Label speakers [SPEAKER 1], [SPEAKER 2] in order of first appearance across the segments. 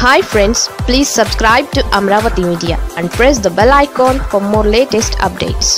[SPEAKER 1] hi friends please subscribe to Amaravati media and press the bell icon for more latest updates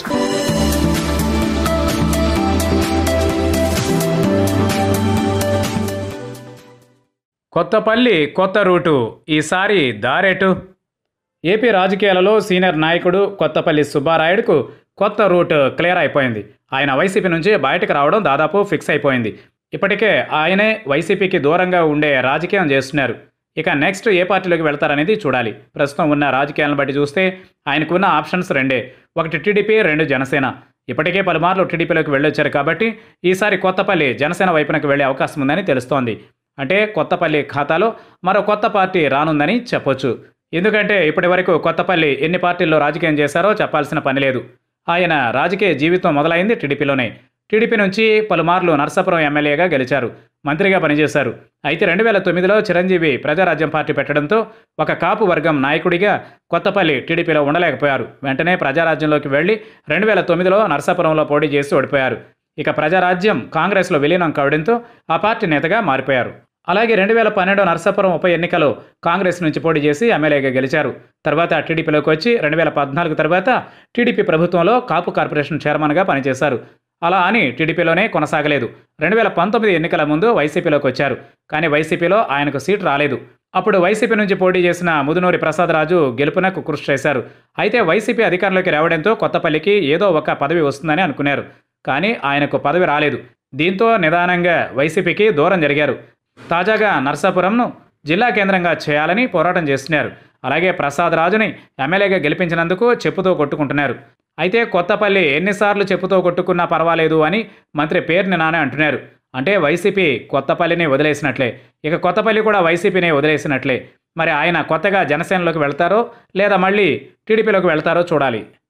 [SPEAKER 2] Kothapalli కొత్త route ఈసారి దారెటు AP రాజకీయాలలో senior నాయకుడు కొత్తపల్లి సుబ్బారాయుడుకు కొత్త route clear అయిపోయింది ఆయన వైసీపీ నుంచి బయటకు రావడం దాదాపు ఫిక్స్ అయిపోయింది ఇప్పటికే ఆయనే వైసీపీకి దూరంగా ఉండే రాజకీయం చేస్తున్నారు ఇక నెక్స్ట్ ఏ పార్టీలోకి వెళ్తారనేది చూడాలి ప్రస్తుతం ఉన్న రాజకీయాలను బట్టి చూస్తే ఆయనకున్న ఆప్షన్స్ రెండే ఒకటి టీడీపీ రెండు జనసేన ఇప్పటికే పలుమార్లు టీడీపీలోకి వెళ్ళొచ్చారు కాబట్టి ఈసారి కొత్తపల్లి జనసేన వైపునకు వెళ్లే అవకాశం ఉందని తెలుస్తోంది అంటే కొత్తపల్లి ఖాతాలో మరో కొత్త పార్టీ రానుందని చెప్పొచ్చు ఎందుకంటే ఇప్పటి వరకు కొత్తపల్లి ఎన్ని పార్టీల్లో రాజకీయం చేశారో చెప్పాల్సిన పని లేదు ఆయన రాజకీయ జీవితం మొదలైంది టీడీపీలోనే టీడీపీ నుంచి పలుమార్లు నర్సాపురం ఎమ్మెల్యేగా గెలిచారు మంత్రిగా పనిచేశారు అయితే రెండు వేల తొమ్మిదిలో చిరంజీవి ప్రజారాజ్యం పార్టీ పెట్టడంతో ఒక కాపు వర్గం నాయకుడిగా కొత్తపల్లి టీడీపీలో ఉండలేకపోయారు వెంటనే ప్రజారాజ్యంలోకి వెళ్లి రెండు వేల తొమ్మిదిలో నర్సాపురంలో పోటీ చేసి ఓడిపోయారు ఇక ప్రజారాజ్యం కాంగ్రెస్లో విలీనం కావడంతో ఆ పార్టీ నేతగా మారిపోయారు అలాగే రెండు వేల పన్నెండు నర్సాపురం ఉప ఎన్నికలో కాంగ్రెస్ నుంచి పోటీ చేసి ఎమ్మెల్యేగా గెలిచారు తర్వాత టీడీపీలోకి వచ్చి రెండు వేల పద్నాలుగు తర్వాత టీడీపీ ప్రభుత్వంలో కాపు కార్పొరేషన్ చైర్మన్గా పనిచేశారు అలా అని టీడీపీలోనే కొనసాగలేదు రెండు వేల పంతొమ్మిది ఎన్నికల ముందు వైసీపీలోకి వచ్చారు కానీ వైసీపీలో ఆయనకు సీటు రాలేదు అప్పుడు వైసీపీ నుంచి పోటీ చేసిన ముదునూరి ప్రసాదరాజు గెలుపునకు కృషి చేశారు అయితే వైసీపీ అధికారంలోకి రావడంతో కొత్తపల్లికి ఏదో ఒక పదవి వస్తుందని అనుకున్నారు కానీ ఆయనకు పదవి రాలేదు దీంతో నిదానంగా వైసీపీకి దూరం జరిగారు తాజాగా నర్సాపురంను జిల్లా కేంద్రంగా చేయాలని పోరాటం చేస్తున్నారు అలాగే ప్రసాద్ రాజుని ఎమ్మెల్యేగా గెలిపించినందుకు చెప్పుతో కొట్టుకుంటున్నారు అయితే కొత్తపల్లి ఎన్నిసార్లు చెప్పుతో కొట్టుకున్నా పర్వాలేదు అని మంత్రి పేర్ని నానే అంటున్నారు అంటే వైసీపీ కొత్తపల్లిని వదిలేసినట్లే ఇక కొత్తపల్లి కూడా వైసీపీని వదిలేసినట్లే మరి ఆయన కొత్తగా జనసేనలోకి వెళ్తారో లేదా మళ్ళీ టీడీపీలోకి వెళ్తారో చూడాలి